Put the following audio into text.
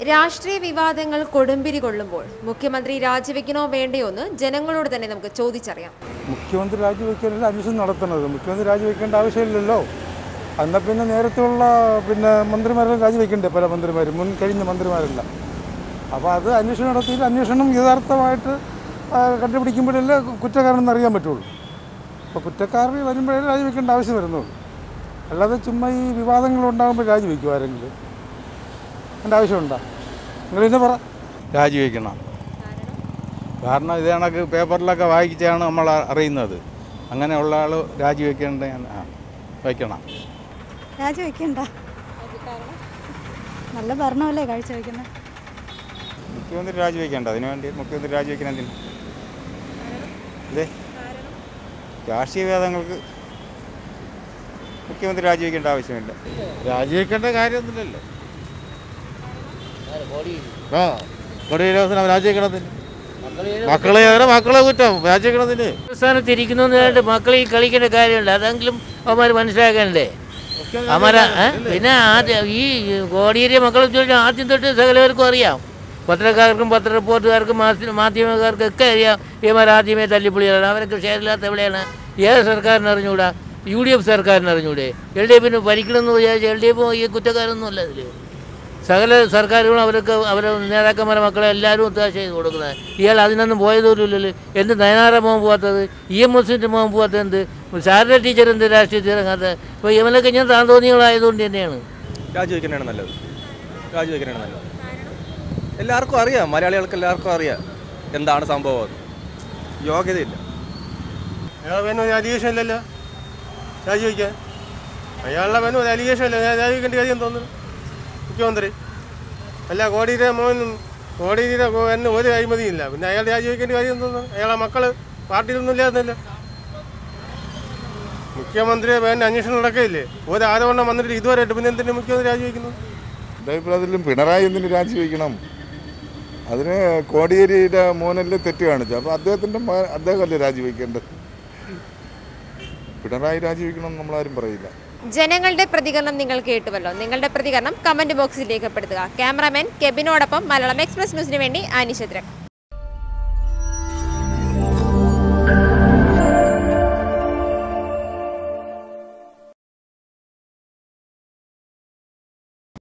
രാഷ്ട്രീയ വിവാദങ്ങൾ കൊടുമ്പിരി കൊള്ളുമ്പോൾ മുഖ്യമന്ത്രി രാജിവെക്കണോ വേണ്ടയോ എന്ന് ജനങ്ങളോട് തന്നെ നമുക്ക് ചോദിച്ചറിയാം മുഖ്യമന്ത്രി രാജിവെക്കാനല്ല അന്വേഷണം നടത്തുന്നത് മുഖ്യമന്ത്രി രാജിവെക്കേണ്ട ആവശ്യമില്ലല്ലോ എന്നാൽ പിന്നെ നേരത്തെയുള്ള പിന്നെ മന്ത്രിമാരെല്ലാം രാജിവെക്കണ്ടേ പല മന്ത്രിമാരും മുൻ കഴിഞ്ഞ മന്ത്രിമാരെല്ലാം അപ്പോൾ അത് അന്വേഷണം നടത്തിയിട്ട് അന്വേഷണം യഥാർത്ഥമായിട്ട് ആ, കണ്ടുപിടിക്കുമ്പോഴല്ലേ കുറ്റക്കാരനെന്ന് അറിയാൻ പറ്റുള്ളൂ അപ്പോൾ കുറ്റക്കാരൻ വരുമ്പോഴേ രാജിവെക്കേണ്ട ആവശ്യം വരുന്നുള്ളൂ അല്ലാതെ ചുമ്മാ ഈ വിവാദങ്ങൾ ഉണ്ടാകുമ്പോൾ രാജിവെക്കും ആരെങ്കിലും എൻ്റെ ആവശ്യമുണ്ടോ നിങ്ങൾ ഇന്നെ പറ രാജിവെക്കണം കാരണം ഇത് കണക്ക് പേപ്പറിലൊക്കെ വായിച്ചാണ് നമ്മൾ അറിയുന്നത് അങ്ങനെയുള്ള ആൾ രാജിവെക്കേണ്ട ആ, വെക്കണം രാജിവെക്കണ്ട നല്ല ഭരണമല്ലേ കാഴ്ചവെക്കുന്നത് മുഖ്യമന്ത്രി രാജിവെക്കേണ്ട അതിനു വേണ്ടി മുഖ്യമന്ത്രി രാജിവെക്കണം എന്തിന് ഇതേ രാഷ്ട്രീയ ഭേദങ്ങൾക്ക് മുഖ്യമന്ത്രി രാജിവെക്കേണ്ട ആവശ്യമില്ല രാജിവെക്കേണ്ട കാര്യമൊന്നുമില്ലല്ലോ ആ കൊടിയേരവസനം രാജിവെക്കണത്തിന് മക്കളെ അവരെ മക്കളെ കുറ്റം രാജിവെക്കണത്തിന് സ്ഥാനത്തിരിക്കുന്നതായിട്ട് മക്കൾ ഈ കളിക്കേണ്ട കാര്യമുണ്ട് അതെങ്കിലും അവന്മാർ മനസ്സിലാക്കണ്ടേ അമര ഏ? പിന്നെ ആദ്യം ഈ കോടിയേരിയ മക്കളെ ചോദിച്ചാൽ ആദ്യം തൊട്ട് സകലവർക്കും അറിയാം പത്രക്കാർക്കും പത്ര റിപ്പോർട്ടുകാർക്കും മാധ്യ- മാധ്യമക്കാർക്കും ഒക്കെ അറിയാം ഇവന്മാർ ആദ്യമേ തല്ലിപ്പൊളിയാണ് അവരൊക്കെ ഷെയറില്ലാത്ത എവിടെയാണ് ഏത് സർക്കാരിന് അറിഞ്ഞൂടാ യു ഡി എഫ് സർക്കാരിന് അറിഞ്ഞൂടെ എൽ ഡി എഫിന് ഭരിക്കണമെന്ന് വിചാരിച്ചാൽ എൽ ഡി എഫ് ഈ കുറ്റക്കാരൊന്നും അല്ല ഇതിൽ സകല സർക്കാരുകളും അവർക്ക് അവരെ നേതാക്കന്മാരെ മക്കളെ എല്ലാവരും ഒത്താശ ചെയ്ത് കൊടുക്കുന്നത് ഇയാൾ അതിനൊന്നും പോയതുമില്ലല്ലോ എന്ത് നയനാറ മോൻ പോകാത്തത് ഇ എം എസിൻ്റെ മോൻ പോകാത്തത് എന്ത് ശാരദ ടീച്ചർ എന്ത് രാഷ്ട്രീയത്തിൽ ഇറങ്ങാത്തത് ഇപ്പോൾ ഇവനൊക്കെ ഞാൻ താന്തോന്നികളായതുകൊണ്ട് തന്നെയാണ് രാജിവെക്കാനാണ് നല്ലത് രാജിവെക്കാനാണ് നല്ലത് എല്ലാവർക്കും അറിയാം മലയാളികൾക്ക് എല്ലാവർക്കും അറിയാം എന്താണ് സംഭവം എന്ന്. യോഗ്യതയില്ല അയാളെ പേന് ഒരു അലിഗേഷൻ ഇല്ലല്ലോ രാജിവെക്കാൻ അയാളുടെ പേന് ഒരു അലിഗേഷൻ ഇല്ല ഞാൻ രാജിവെക്കേണ്ട കാര്യം തോന്നുന്നു മുഖ്യമന്ത്രി അല്ല കോടിയുടെ മോനും കോടിയുടെ എന്നെ ഒരു അഴിമതിയില്ല പിന്നെ അയാൾ രാജിവെക്കേണ്ട കാര്യം തോന്നുന്നു അയാളെ മക്കള് പാർട്ടിയിലൊന്നും ഇല്ലായിരുന്നില്ല മുഖ്യമന്ത്രിയെ പേന് അന്വേഷണം നടക്കയില്ലേ ഒരു ആരോപണം വന്നിട്ട് ഇതുവരെയായിട്ട് പിന്നെ എന്തിനാ മുഖ്യമന്ത്രി രാജിവെക്കുന്നത് എൻ്റെ അഭിപ്രായത്തിലും പിണറായി എന്തിന് രാജിവെക്കണം അതിന് കോടിയേരിയുടെ മോനല്ലേ തെറ്റ് കാണിച്ചു അപ്പോൾ അദ്ദേഹത്തിൻ്റെ മോ- അദ്ദേഹമല്ലേ രാജിവെക്കേണ്ടത് പിണറായി രാജിവെക്കണം എന്ന് നമ്മളാരും പറയില്ല ജനങ്ങളുടെ പ്രതികരണം നിങ്ങൾ കേട്ടുവല്ലോ നിങ്ങളുടെ പ്രതികരണം കമന്റ് ബോക്സിൽ രേഖപ്പെടുത്തുക ക്യാമറാമാൻ കെബിനോടൊപ്പം മലയാളം എക്സ്പ്രസ് ന്യൂസിന് വേണ്ടി ആനിശദ്രക്